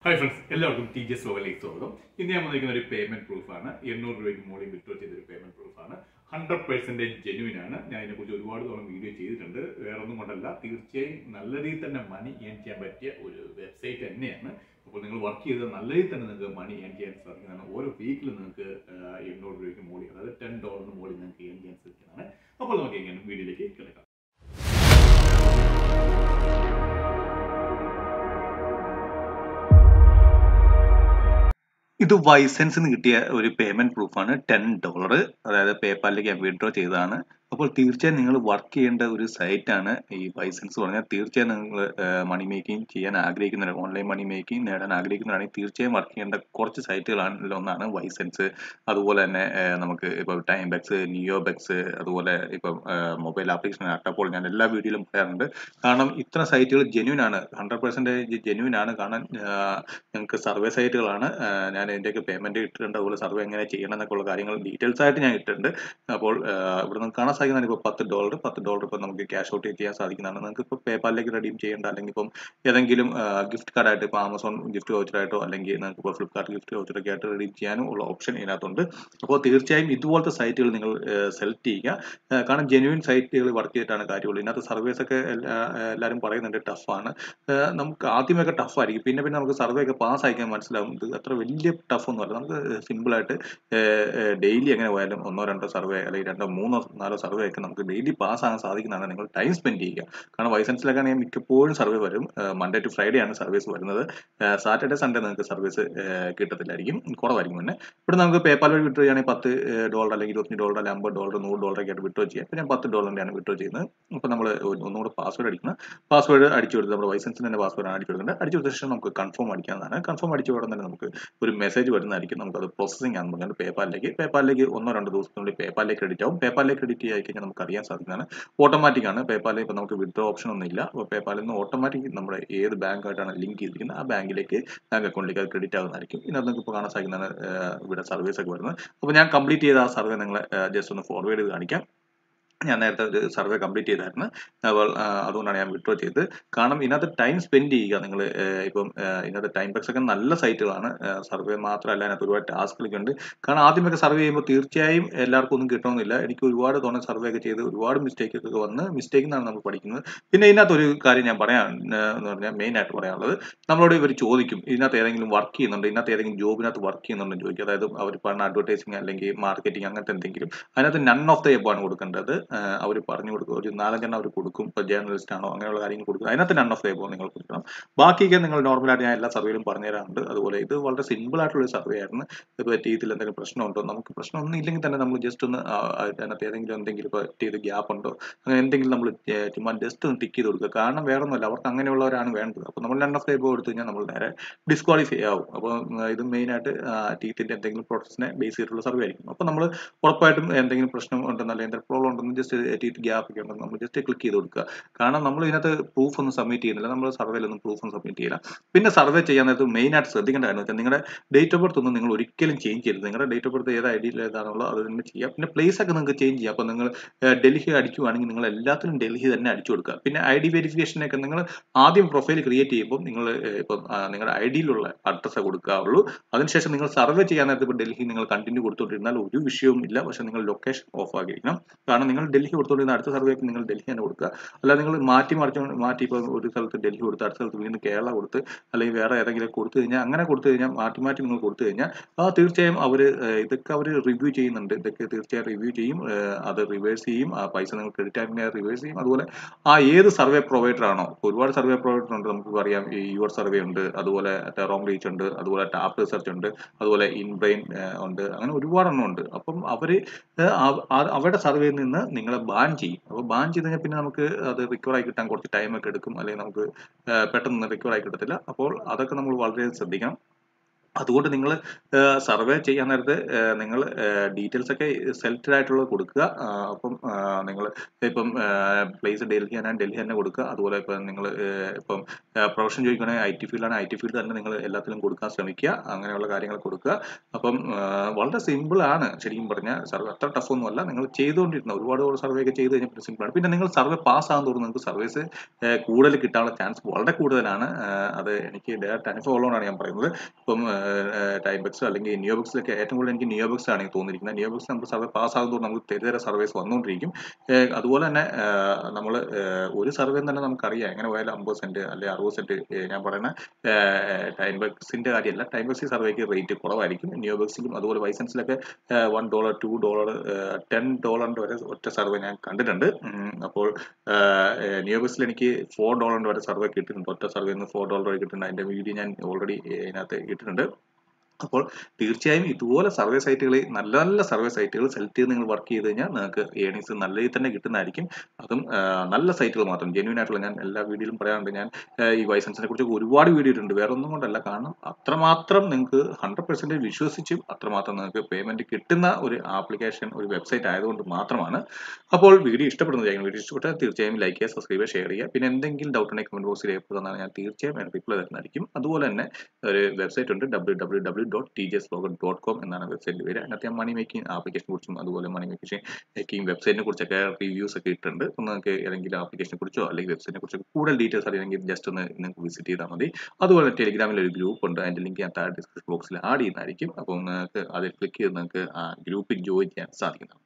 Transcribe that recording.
hi friends എല്ലാവർക്കും T G S ലോകലേക്ക് സ്വാഗതം ഇന്ന് ഞാൻ വന്നിരിക്കുന്ന ഒരു പേയ്മെന്റ് പ്രൂഫാണ് എണ്ണൂറ് രൂപയ്ക്ക് മുകളിൽ വിഡ്രോ ചെയ്ത ഒരു പേയ്മെന്റ് പ്രൂഫാണ് ഹൺഡ്രഡ് പെർസെന്റേജ് ജെന്യൂൻ ആണ് ഞാൻ ഇതിനെക്കുറിച്ച് ഒരുപാട് തവണ വീഡിയോ ചെയ്തിട്ടുണ്ട് വേറെ ഒന്നും കൊണ്ടല്ല തീർച്ചയായും നല്ല രീതിയിൽ തന്നെ മണി ഏൺ ചെയ്യാൻ പറ്റിയ ഒരു വെബ്സൈറ്റ് തന്നെയാണ് അപ്പോൾ നിങ്ങൾ വർക്ക് ചെയ്ത് നല്ല രീതിയിൽ തന്നെ നിങ്ങൾക്ക് മണി ഏൺ ചെയ്യാൻ സാധിക്കുന്നതാണ് ഓരോ വീക്കിലും നിങ്ങൾക്ക് ആഹ്, എണ്ണൂറ് രൂപയ്ക്ക് മുകളിൽ അതായത് ടെൻ ഡോളറിന് മുകളിൽ നിങ്ങൾക്ക് ഏൺ ചെയ്യാൻ സാധിക്കുന്നതാണ് അപ്പോൾ നമുക്ക് എങ്ങനെ വീഡിയോയിലേക്ക് കിടക്കാം ഇത് വൈസൻസിന് കിട്ടിയ ഒരു പേയ്മെന്റ് പ്രൂഫാണ് ടെൻ ഡോളർ അതായത് പേപ്പാലിലേക്ക് ഞാൻ വിഡ്രോ ചെയ്തതാണ് അപ്പോൾ തീർച്ചയായും നിങ്ങൾ വർക്ക് ചെയ്യേണ്ട ഒരു സൈറ്റാണ് ഈ വൈസൻസ് പറഞ്ഞാൽ തീർച്ചയായും നിങ്ങൾ മണി മേക്കിംഗ് ചെയ്യാൻ ആഗ്രഹിക്കുന്നവർ ഓൺലൈൻ മണി മേക്കിംഗ് നേടാൻ ആഗ്രഹിക്കുന്നവരാണെങ്കിൽ തീർച്ചയായും വർക്ക് ചെയ്യേണ്ട കുറച്ച് സൈറ്റുകളാണ് ഒന്നാണ് വൈസൻസ് അതുപോലെ തന്നെ ഏഹ്, നമുക്ക് ഇപ്പോൾ ടൈം ബെക്സ് നിയോ ബെക്സ് അതുപോലെ ഇപ്പം മൊബൈൽ ആപ്ലിക്കേഷൻ അട്ടപ്പോൾ ഞാൻ എല്ലാ വീഡിയോയിലും പറയാറുണ്ട് കാരണം ഇത്ര സൈറ്റുകൾ ജെന്യൂൻ ആണ് ഹൺഡ്രഡ് പെർസെൻറ്റേജ് ജെന്യൂൻ ആണ് കാരണം ആഹ്, ഞങ്ങൾക്ക് സർവേ സൈറ്റുകളാണ് ആഹ് ഞാൻ ഇതിൻ്റെയൊക്കെ പേയ്മെന്റ് ഇട്ടിട്ടുണ്ട് അതുപോലെ സർവേ എങ്ങനെ ചെയ്യണം എന്നൊക്കെ ഉള്ള കാര്യങ്ങൾ ഡീറ്റെയിൽസ് ആയിട്ട് ഞാൻ ഇട്ടിട്ടുണ്ട് അപ്പോൾ ആഹ്, ഇവിടെ നിന്ന് കാണാൻ സാധിക്കുന്നതാണ് ഇപ്പോൾ പത്ത് ഡോളർ പത്ത് ഡോളർ ഇപ്പോൾ നമുക്ക് ക്യാഷ് ഔട്ട് ചെയ്യാൻ സാധിക്കുന്നതാണ് നിങ്ങൾക്ക് ഇപ്പോൾ പേപ്പാലിലേക്ക് റെഡീം ചെയ്യേണ്ട അല്ലെങ്കിൽ ഇപ്പം ഏതെങ്കിലും ഗിഫ്റ്റ് കാർഡായിട്ട് ഇപ്പോൾ ആമസോൺ ഗിഫ്റ്റ് വൗച്ചറായിട്ടോ അല്ലെങ്കിൽ നിങ്ങൾക്ക് ഇപ്പോൾ ഫ്ലിപ്കാർട്ട് ഗിഫ്റ്റ് വൗച്ചറൊക്കെ ആയിട്ട് റെഡീം ചെയ്യാനും ഉള്ള ഓപ്ഷൻ ഇതിനകത്തുണ്ട് അപ്പോൾ തീർച്ചയായും ഇതുപോലത്തെ സൈറ്റുകൾ നിങ്ങൾ സെലക്ട് ചെയ്യുക ആഹ്, കാരണം ജെന്യൂൻ സൈറ്റുകൾ വർക്ക് ചെയ്തിട്ടാണ് കാര്യമുള്ളൂ ഇതിനകത്ത് സർവേസ് ഒക്കെ എല്ലാ- എല്ലാവരും പറയുന്നുണ്ട് ടഫാണ് നമുക്ക് ആദ്യമൊക്കെ ടഫ് ആയിരിക്കും പിന്നെ പിന്നെ നമുക്ക് സർവേ ഒക്കെ പാസ് ആയിക്കാൻ മനസ്സിലാവും ഇത് അത്ര വലിയ ടഫ് ഒന്നുമല്ല നമുക്ക് സിമ്പിൾ ആയിട്ട് ഡെയിലി എങ്ങനെ പോയാലും ഒന്നോ രണ്ടോ സർവേ അല്ലെങ്കിൽ രണ്ടോ മൂന്നോ നാലോ സർവേ ഒക്കെ നമുക്ക് ഡെയിലി പാസ് ആകാൻ സാധിക്കുന്നതാണ് നിങ്ങൾ ടൈം സ്പെൻഡ് ചെയ്യുക കാരണം വൈസൻസിലൊക്കെ ആണെങ്കിൽ മിക്കപ്പോഴും സർവേ വരും മൺഡേ ടു ഫ്രൈഡേ ആണ് സർവീസ് വരുന്നത് സാറ്റർഡേ സൺഡേ നിങ്ങൾക്ക് സർവീസ് കിട്ടത്തില്ലായിരിക്കും കുറവായിരിക്കും പിന്നെ ഇവിടെ നമുക്ക് പേപ്പാൽ വഴി വിഡ്രോ ചെയ്യുകയാണെങ്കിൽ പത്ത് ഡോളർ അല്ലെങ്കിൽ ഇരുപത്തഞ്ച് ഡോളർ അല്ലെങ്കിൽ അമ്പത് ഡോളർ നൂറ് ഡോളറൊക്കെ ആയിട്ട് വിഡ്രോ ചെയ്യാം അപ്പോൾ ഞാൻ പത്ത് ഡോളറിൻ്റെയാണ് വിഡ്രോ ചെയ്യുന്നത് അപ്പോൾ നമ്മൾ ഒന്നുകൂടെ പാസ്വേഡ് അടിക്കണം പാസ്വേഡ് അടിച്ചു കൊടുത്ത് നമ്മുടെ വൈസൻസിന് തന്നെ പാസ്വേഡ് അടിച്ചു കൊടുക്കുന്നത് അടിച്ചു കൊടുത്ത ശേഷം നമുക്ക് കൺഫേം അടിക്കാവുന്നതാണ് കൺഫേം അടിച്ച ഉടൻ തന്നെ നമുക്ക് ഒരു മെസ്സേജ് വരുന്നതായിരിക്കും നമുക്ക് അത് പ്രോസസ്സിംഗ് ആണെന്ന് പറഞ്ഞാൽ പേപ്പാലിലേക്ക് പേപ്പാലിലേക്ക് ഒന്നോ രണ്ടോ ദിവസത്തിനുള്ളിൽ പേപ്പാലിലേക്ക് ക്രെഡിറ്റ് ആവും പേപ്പാലിലേക്ക് ക്രെഡിറ്റ് ആയി കഴിഞ്ഞാൽ നമുക്ക് അറിയാൻ സാധിക്കുന്നതാണ് ഓട്ടോമാറ്റിക് ആണ് പേപ്പാലിൽ ഇപ്പോൾ നമുക്ക് വിഡ്രോ ഓപ്ഷൻ ഒന്നും ഇല്ല അപ്പോൾ പേപ്പാലിൽ നിന്ന് ഓട്ടോമാറ്റിക് നമ്മുടെ ഏത് ബാങ്കായിട്ടാണ് ലിങ്ക് ചെയ്തിരിക്കുന്നത് ആ ബാങ്കിലേക്ക് ബാങ്ക് അക്കൗണ്ടിലേക്ക് അത് ക്രെഡിറ്റ് ആകുന്നതായിരിക്കും ഇതിനകത്ത് നിങ്ങൾക്ക് ഇപ്പോൾ കാണാൻ സാധിക്കുന്നതാണ് ഏഹ്, ഇവിടെ സർവീസ് ഒക്കെ വരുന്നത് അപ്പോൾ ഞാൻ കംപ്ലീറ്റ് ചെയ്ത ആ സർവേ നിങ്ങളെ ജസ്റ്റ് ഒന്ന് ഫോർവേഡ് ചെയ്ത് കാണിക്കാം ഞാൻ നേരത്തെ ഒരു സർവേ കംപ്ലീറ്റ് ചെയ്തായിരുന്നു അപ്പോൾ ആ, അതുകൊണ്ടാണ് ഞാൻ വിഡ്രോ ചെയ്തത് കാരണം ഇതിനകത്ത് ടൈം സ്പെൻഡ് ചെയ്യുക നിങ്ങൾ ഇപ്പം ആ, ഇതിനകത്ത് ടൈം ബെക്സ് ഒക്കെ നല്ല സൈറ്റുകളാണ് സർവേ മാത്രമല്ല അതിനകത്ത് ഒരുപാട് ടാസ്കുകളൊക്കെ ഉണ്ട് കാരണം ആദ്യമൊക്കെ സർവേ ചെയ്യുമ്പോൾ തീർച്ചയായും എല്ലാവർക്കും ഒന്നും കിട്ടണമെന്നില്ല എനിക്ക് ഒരുപാട് തവണ സർവേ ഒക്കെ ചെയ്ത് ഒരുപാട് മിസ്റ്റേക്ക് ഒക്കെ വന്ന് മിസ്റ്റേക്കിൽ നിന്നാണ് നമ്മൾ പഠിക്കുന്നത് പിന്നെ ഇതിനകത്ത് ഒരു കാര്യം ഞാൻ പറയാൻ ആ, എന്ന് പറഞ്ഞാൽ മെയിൻ ആയിട്ട് പറയാനുള്ളത് നമ്മളോട് ഇവർ ചോദിക്കും ഇതിനകത്ത് ഏതെങ്കിലും വർക്ക് ചെയ്യുന്നുണ്ട് ഇതിനകത്ത് ഏതെങ്കിലും ജോബിനകത്ത് വർക്ക് ചെയ്യുന്നുണ്ടെന്ന് ചോദിക്കും അതായത് അവർ പറഞ്ഞ അഡ്വർടൈസിങ് അല്ലെങ്കിൽ മാർക്കറ്റിംഗ് അങ്ങനത്തെ എന്തെങ്കിലും അതിനകത്ത് നൺ ഓഫ് ദ എബ് ആണ് കൊടുക്കേണ്ടത് അവർ പറഞ്ഞു കൊടുക്കും ഒരു നാലഞ്ചെണ്ണം അവർ കൊടുക്കും ഇപ്പോൾ ജേർണലിസ്റ്റ് ആണോ അങ്ങനെയുള്ള കാര്യങ്ങൾ കൊടുക്കും അതിനകത്ത് നൺ ഓഫ് ദ എബോ നിങ്ങൾ കൊടുക്കണം ബാക്കിയൊക്കെ നിങ്ങൾ നോർമലായിട്ട് ഞാൻ എല്ലാ സർവേയിലും പറഞ്ഞു തരാറുണ്ട് അതുപോലെ ഇത് വളരെ സിമ്പിൾ ആയിട്ടുള്ള സർവേ ആയിരുന്നു ഇപ്പോൾ ടീത്തിൽ എന്തെങ്കിലും പ്രശ്നമുണ്ടോ നമുക്ക് പ്രശ്നമൊന്നും ഇല്ലെങ്കിൽ തന്നെ നമ്മൾ ജസ്റ്റ് ഒന്ന് ആ, ആ, അതിനകത്ത് ഏതെങ്കിലും എന്തെങ്കിലും ഇപ്പോൾ ടീത്ത് ഗ്യാപ്പ് ഉണ്ടോ അങ്ങനെ എന്തെങ്കിലും നമ്മൾ ചുമ്മാ ജസ്റ്റ് ഒന്ന് ടിക്ക് ചെയ്ത് കൊടുക്കുക കാരണം വേറെ ഒന്നുമില്ല അവർക്ക് അങ്ങനെയുള്ളവരാണ് വേണ്ടത് അപ്പോൾ നമ്മൾ നൺ ഓഫ് ദ എബോ കൊടുത്തു കഴിഞ്ഞാൽ നമ്മൾ നേരെ ഡിസ്ക്വാളിഫൈ ആവും അപ്പോൾ ഇത് മെയിനായിട്ട് ടീത്തിൻ്റെ എന്തെങ്കിലും പ്രോഡക്ട്സിനെ ബേസ് ചെയ്തിട്ടുള്ള സർവേ ആയിരിക്കും അപ്പോൾ നമ്മൾ ഉറപ്പായിട്ടും എന്തെങ്കിലും പ്രശ്നം ഉണ്ടെന്ന് അല്ലെങ്കിൽ എന്തെങ്കിലും പ്രോബ്ലം ഉണ്ടെന്ന് ജസ്റ്റ് ടീത്ത് ഗ്യാപ്പ് ഒക്കെ ഉണ്ടെന്ന് നമ്മൾ ജസ്റ്റ് ക്ലിക്ക് ചെയ്ത് കൊടുക്കുക കാരണം നമ്മൾ ഇതിനകത്ത് പ്രൂഫ് ഒന്നും സബ്മിറ്റ് ചെയ്യുന്നില്ല നമ്മൾ സർവേയിലൊന്നും പ്രൂഫ് ഒന്നും സബ്മിറ്റ് ചെയ്യില്ല പിന്നെ സർവേ ചെയ്യാൻ നേരത്ത് മെയിൻ ആയിട്ട് ശ്രദ്ധിക്കേണ്ട കാര്യം വെച്ചാൽ നിങ്ങളുടെ ഡേറ്റ് ഓഫ് ബർത്ത് ഒന്നും നിങ്ങൾ ഒരിക്കലും ചേഞ്ച് ചെയ്യരുത് നിങ്ങളുടെ ഡേറ്റ് ഓഫ് ബർത്ത് ഏത് ഐ ഡിയിൽ ഏതാണുള്ളത് അത് തന്നെ ചെയ്യാം പിന്നെ പ്ലേസ് ഒക്കെ നിങ്ങൾക്ക് ചേഞ്ച് ചെയ്യാം അപ്പോൾ നിങ്ങൾ ഏഹ്, ഡൽഹി അടിക്കുവാണെങ്കിൽ നിങ്ങൾ എല്ലാത്തിനും ഡൽഹി തന്നെ അടിച്ചു കൊടുക്കുക പിന്നെ ഐ ഡി വെരിഫിക്കേഷനൊക്കെ നിങ്ങൾ ആദ്യം പ്രൊഫൈൽ ക്രിയേറ്റ് ചെയ്യുമ്പോൾ നിങ്ങൾ ഏഹ്, ഇപ്പം ആ, നിങ്ങളുടെ ഐ ഡിയിലുള്ള അഡ്രസ്സേ കൊടുക്കാവുള്ളൂ അതിനുശേഷം നിങ്ങൾ സർവേ ചെയ്യാൻ നേരത്ത് ഇപ്പോൾ ഡൽഹി നിങ്ങൾ കണ്ടിന്യൂ കൊടുത്തുകൊണ്ടിരുന്നാൽ ഒരു വിഷയവും ഇല്ല പക്ഷെ നിങ്ങൾ ലൊക്കേഷൻ ഓഫ് ആക്കിയിരിക്കണം കാരണം നിങ്ങൾ ഡൽഹി കൊടുത്തുകൊണ്ടിരുന്ന അടുത്ത സർവേക്ക് നിങ്ങൾ ഡൽഹി തന്നെ കൊടുക്കുക അല്ലാതെ നിങ്ങൾ മാറ്റി മറിച്ച് മാറ്റി ഇപ്പോൾ ഒരു സ്ഥലത്ത് ഡൽഹി കൊടുത്ത് അടുത്ത സ്ഥലത്ത് വീണ്ടും കേരള കൊടുത്ത് അല്ലെങ്കിൽ വേറെ ഏതെങ്കിലും കൊടുത്തു കഴിഞ്ഞാൽ അങ്ങനെ കൊടുത്തു കഴിഞ്ഞാൽ മാറ്റി മാറ്റി നിങ്ങൾ കൊടുത്തു കഴിഞ്ഞാൽ ആ തീർച്ചയായും അവർ ഇതൊക്കെ അവർ റിവ്യൂ ചെയ്യുന്നുണ്ട് ഇതൊക്കെ തീർച്ചയായും റിവ്യൂ ചെയ്യും ഏഹ്, അത് റിവേഴ്സ് ചെയ്യും ആ പൈസ നിങ്ങൾ ക്രെഡിറ്റ് ആക്കി റിവേഴ്സ് ചെയ്യും അതുപോലെ ആ ഏത് സർവേ പ്രൊവൈഡർ ആണോ ഇപ്പൊ ഒരുപാട് സർവേ പ്രൊവൈഡർ ഉണ്ട് നമുക്ക് അറിയാം ഈ യുവർ സർവേ ഉണ്ട് അതുപോലെ ടെറോങ് റീച്ച് ഉണ്ട് അതുപോലെ ടാപ്പ് റിസർച്ച് ഉണ്ട് അതുപോലെ ഇൻബ്രെയിൻ ഉണ്ട് അങ്ങനെ ഒരുപാടെണ്ണം ഉണ്ട് അപ്പം അവര് ഏഹ് അവ- ആ- അവരുടെ സർവേയിൽ നിന്ന് നിങ്ങളെ ബാൻ ചെയ്യും അപ്പോൾ ബാൻ ചെയ്ത് കഴിഞ്ഞാൽ പിന്നെ നമുക്ക് അത് റിക്കവർ ആയി കിട്ടാൻ കുറച്ച് ടൈം ഒക്കെ എടുക്കും അല്ലെങ്കിൽ നമുക്ക് ഏഹ് പെട്ടെന്ന് റിക്കവർ ആയി കിട്ടത്തില്ല അപ്പോൾ അതൊക്കെ നമ്മൾ വളരെ ശ്രദ്ധിക്കണം അതുകൊണ്ട് നിങ്ങൾ സർവേ ചെയ്യാൻ നേരത്ത് നിങ്ങൾ ഡീറ്റെയിൽസ് ഒക്കെ സെലക്റ്റഡ് ആയിട്ടുള്ളത് കൊടുക്കുക ആ, അപ്പം നിങ്ങൾ ഇപ്പം പ്ലേസ് ഡൽഹി ആണ് ഡൽഹി തന്നെ കൊടുക്കുക അതുപോലെ ഇപ്പം നിങ്ങൾ ഇപ്പം പ്രൊഫഷൻ ചോദിക്കുകയാണെങ്കിൽ ഐ ടി ഫീൽഡാണ് ഐ ടി ഫീൽഡ് തന്നെ നിങ്ങൾ എല്ലാത്തിലും കൊടുക്കാൻ ശ്രമിക്കുക അങ്ങനെയുള്ള കാര്യങ്ങൾ കൊടുക്കുക അപ്പം ആ, വളരെ സിമ്പിൾ ആണ് ശരിക്കും പറഞ്ഞാൽ സർവേ അത്ര ടഫ് ഒന്നുമല്ല നിങ്ങൾ ചെയ്തുകൊണ്ടിരുന്ന ഒരുപാട് സർവേ ഒക്കെ ചെയ്ത് കഴിഞ്ഞാൽ സിമ്പിൾ ആണ് പിന്നെ നിങ്ങൾ സർവേ പാസ് ആകും തോറും നിങ്ങൾക്ക് സർവീസ് കൂടുതൽ കിട്ടാനുള്ള ചാൻസ് വളരെ കൂടുതലാണ് ആ, അത് എനിക്ക് ഡയറക്റ്റ് അനുഭവം ഉള്ളതുകൊണ്ടാണ് ഞാൻ പറയുന്നത് ഇപ്പം ടൈംബക്സ് അല്ലെങ്കിൽ നിയോബക്സിലൊക്കെ ഏറ്റവും കൂടുതൽ എനിക്ക് നിയോബക്സ് ആണ് എനിക്ക് തോന്നിയിരിക്കുന്നത് നിയോബക്സ് നമുക്ക് സർവേ പാസ് ആകുമ്പോൾ നമുക്ക് തെരുതര സർവേസ് വന്നുകൊണ്ടിരിക്കും ഏഹ് അതുപോലെ തന്നെ നമ്മൾ ഒരു സർവേ തന്നെ നമുക്കറിയാം എങ്ങനെ പോയാലും അമ്പത് സെന്റ് അല്ലെങ്കിൽ അറുപത് സെന്റ് ഞാൻ പറയുന്ന ടൈംബക്സിന്റെ കാര്യമല്ല ടൈംബക്സി സർവേക്ക് റേറ്റ് കുറവായിരിക്കും നിയോബക്സിലും അതുപോലെ വൈസൻസിലൊക്കെ one dollar two dollar ten ഡോളറിന്റെ വരെ ഒറ്റ സർവേ ഞാൻ കണ്ടിട്ടുണ്ട് ഉം, അപ്പോൾ നിയോബക്സിൽ എനിക്ക് ഫോർ ഡോളറിന്റെ വരെ സർവേ കിട്ടിയിട്ടുണ്ട് ഒറ്റ സർവേ ഫോർ ഡോളർ വരെ കിട്ടിയിട്ടുണ്ട് അതിന്റെ വീഡിയോ ഞാൻ ഓൾറെഡി ഇതിനകത്ത് ഇട്ടിട്ടുണ്ട് അപ്പോൾ തീർച്ചയായും ഇതുപോലെ സർവേ സൈറ്റുകൾ നല്ല നല്ല സർവേ സൈറ്റുകൾ സെലക്ട് ചെയ്ത് നിങ്ങൾ വർക്ക് ചെയ്ത് കഴിഞ്ഞാൽ നിങ്ങൾക്ക് ഏണിങ്സ് നല്ല രീതിയിൽ തന്നെ കിട്ടുന്നതായിരിക്കും അതും ആ, നല്ല സൈറ്റുകൾ മാത്രം ജെന്യൂൻ ആയിട്ടുള്ള ഞാൻ എല്ലാ വീഡിയോയിലും പറയാറുണ്ട് ഞാൻ ആ, ഈ വൈസൻസിനെ കുറിച്ച് ഒരുപാട് വീഡിയോ ഇട്ടുണ്ട് വേറെ ഒന്നും കൊണ്ടല്ല കാരണം അത്രമാത്രം നിങ്ങൾക്ക് ഹൺഡ്രഡ് പെർസെൻറ്റേജ് വിശ്വസിച്ചും അത്രമാത്രം നിങ്ങൾക്ക് പേയ്മെന്റ് കിട്ടുന്ന ഒരു ആപ്ലിക്കേഷൻ ഒരു വെബ്സൈറ്റ് ആയതുകൊണ്ട് മാത്രമാണ് അപ്പോൾ വീഡിയോ ഇഷ്ടപ്പെടുന്നതായിരിക്കും വീഡിയോ ഇഷ്ടപ്പെട്ടാൽ തീർച്ചയായും ലൈക്ക് ചെയ്യുക സബ്സ്ക്രൈബ് ചെയ്യുക ഷെയർ ചെയ്യുക പിന്നെ എന്തെങ്കിലും ഡൗട്ട് ഉണ്ടെങ്കിൽ കമന്റ് ബോക്സിൽ രേഖപ്പെടുത്തുന്നതാണ് ഞാൻ തീർച്ചയായും ഞാൻ റിപ്ലൈ തരുന്നതായിരിക്കും അതുപോലെ തന്നെ ഒരു വെബ്സൈറ്റ് ഉണ്ട് W W W dot T J slogan dot com എന്നാണ് വെബ്സൈറ്റിൽ വരിക അതിനകത്ത് ഞാൻ മണി മേക്കിംഗ് ആപ്ലിക്കേഷനെ കുറിച്ചും അതുപോലെ മണി മേക്കിംഗ് മേക്കിംഗ് വെബ്സൈറ്റിനെ കുറിച്ചൊക്കെ റിവ്യൂസ് ഒക്കെ ഇട്ടിട്ടുണ്ട് ഒന്ന് നിങ്ങൾക്ക് ഏതെങ്കിലും ആപ്ലിക്കേഷനെ കുറിച്ചോ അല്ലെങ്കിൽ വെബ്സൈറ്റിനെ കുറിച്ചോ കൂടുതൽ ഡീറ്റെയിൽസ് അറിയണമെങ്കിൽ ജസ്റ്റ് ഒന്ന് നിങ്ങൾക്ക് വിസിറ്റ് ചെയ്താൽ മതി അതുപോലെ ടെലിഗ്രാമിൽ ഒരു ഗ്രൂപ്പ് ഉണ്ട് അതിന്റെ ലിങ്ക് ഞാൻ താഴെ ഡിസ്ക്രിപ്ഷൻ ബോക്സിൽ ആഡ് ചെയ്യുന്നതായിരിക്കും അപ്പോൾ നിങ്ങൾക്ക് അതിൽ ക്ലിക്ക് ചെയ്ത് നിങ്ങൾക്ക് ആ ഗ്രൂപ്പിൽ ജോയിൻ ചെയ്യാൻ സാധിക്കുന്നതാണ്